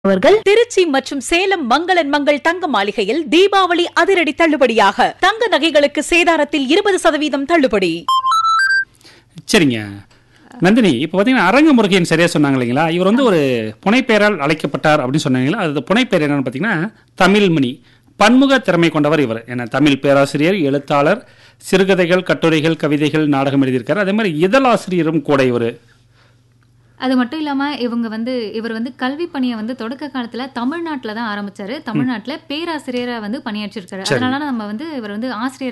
அவர்கள் திருச்சி மற்றும் சேலம் மங்களன் மங்கள் தங்க மாளிகையில் தீபாவளி அதிரடி தள்ளுபடியாக தங்க நகைகளுக்கு சேதாரத்தில் இருபது சதவீதம் தள்ளுபடி சரிங்க நந்தினி இப்போ பார்த்தீங்கன்னா அரங்க முருகையன் சரியா சொன்னாங்க இல்லைங்களா இவர் வந்து ஒரு புனைப்பெயரால் அழைக்கப்பட்டார் அப்படின்னு சொன்னாங்களா அது புனைப்பெயர் என்னன்னு பார்த்தீங்கன்னா தமிழ்மணி பன்முக திறமை கொண்டவர் இவர் என்ன தமிழ் பேராசிரியர் எழுத்தாளர் சிறுகதைகள் கட்டுரைகள் கவிதைகள் நாடகம் எழுதியிருக்காரு அதே மாதிரி இதழாசிரியரும் கூட இவர் அது மட்டும் இல்லாம இவங்க வந்து இவர் வந்து கல்வி பணியை வந்து தொடக்க காலத்துல தமிழ்நாட்டுல தான் ஆரம்பிச்சாரு தமிழ்நாட்டுல பேராசிரியரா வந்து பணியாற்றிருக்காரு அதனால நம்ம வந்து இவர் வந்து ஆசிரியர்